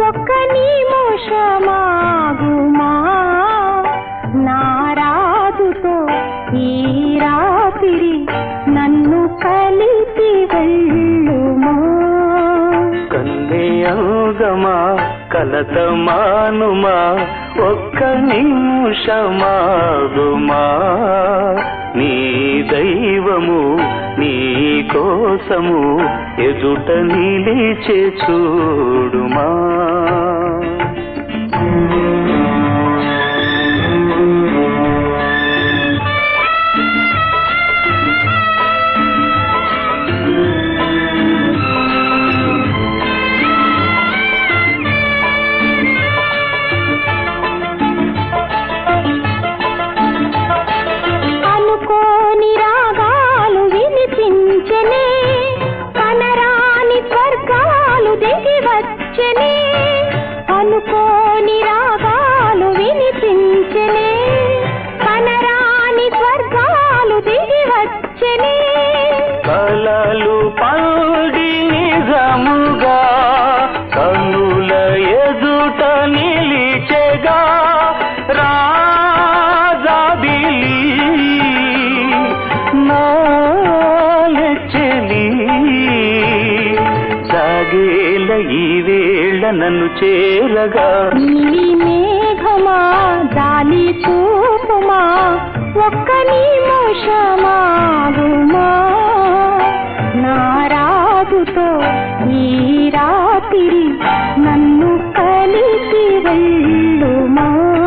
ఒక్క నిమిషమాగుమా నారాజుతో ఈ రాత్రి నన్ను కలిపి వెళ్ళుమా కన్నే అందమా కలత మానుమా ఒక్క నిమిషమాగుమా నీ దైవము నీ కోసము ఎదుట నిలిచే చూడుమా అనుకోని రాగాలు వినిపించనే కనరాని స్వర్గాలు దిగి వచ్చనే అనుకోని రాగాలు వినిపించనే కనరాని స్వర్గాలు దిగి వచ్చనే కలలు పండి నిజముగా కన్నుల ఎదుట నిలిచెగా రాజాబిలి నాలెచ్చలి సాగేల ఈ వేళ నన్ను చేరగా నీలి మేఘమా దాలి చూపుమా ఒక్క నిమిషమాగుమా నారాజుతో ఈ రాత్రి నన్ను కలిసి వెళ్ళుమా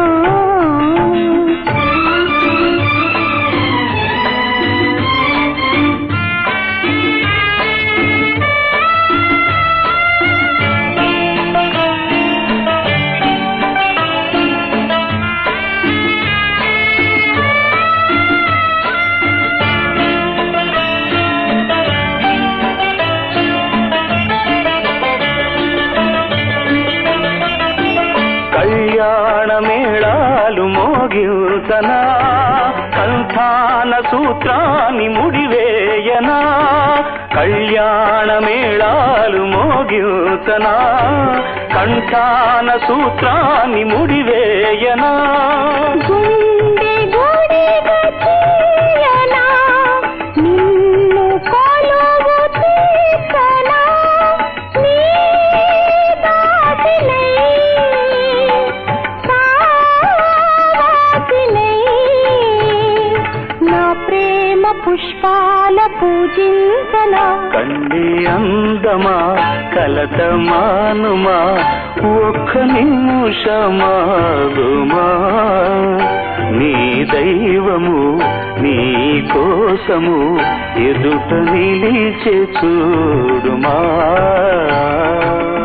కళ్యాణ మేళాలు మోగిల్తనా కంఠాన సూత్రాన్ని ముడివేయనా కళ్యాణ మేళాలు మోగిల్తనా కంఠాన సూత్రాన్ని ముడివేయనా గుండె గుడిగా చేయనా నిన్ను కొలువు తీర్చనా నీ దాసినై సావాసినై నా ప్రేమ పుష్పాల పూజించనా కండి అందమా కలత మానుమా ఒక్క నిమిషమాగుమా నీ దైవము నీ కోసము ఎదుట నిలిచే చూడుమా